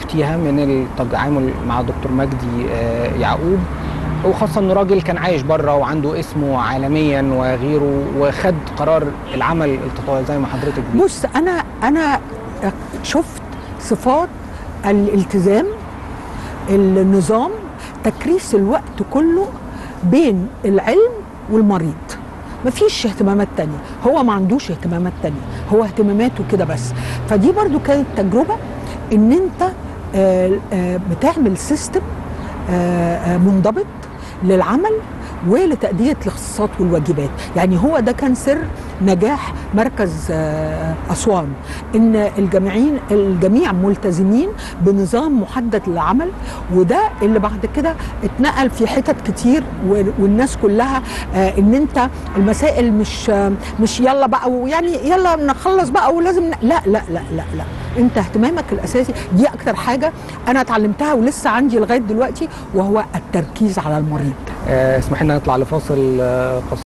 شفتيها من التعامل مع دكتور مجدي آه، يعقوب وخاصة انه راجل كان عايش بره وعنده اسمه عالميا وغيره وخد قرار العمل التطوعي زي ما حضرتك بتقولي. بص انا انا شفت صفات الالتزام النظام تكريس الوقت كله بين العلم والمريض مفيش اهتمامات تانية هو ما عندوش اهتمامات تانية هو اهتماماته كده بس فدي برضو كانت تجربة ان انت آه، آه، بتعمل سيستم منضبط للعمل ولتأدية الاختصاصات والواجبات يعني هو ده كان سر نجاح مركز آه، أسوان إن الجامعين الجميع ملتزمين بنظام محدد للعمل وده اللي بعد كده اتنقل في حتت كتير و- والناس كلها آه، ان انت المسائل مش آه، مش يلا بقى ويعني يلا نخلص بقى ولازم ن... لا لا لا لا لا انت اهتمامك الاساسي دي اكتر حاجه انا اتعلمتها ولسه عندي لغايه دلوقتي وهو التركيز على المريض آه، اسمح لنا نطلع لفاصل آه، قصير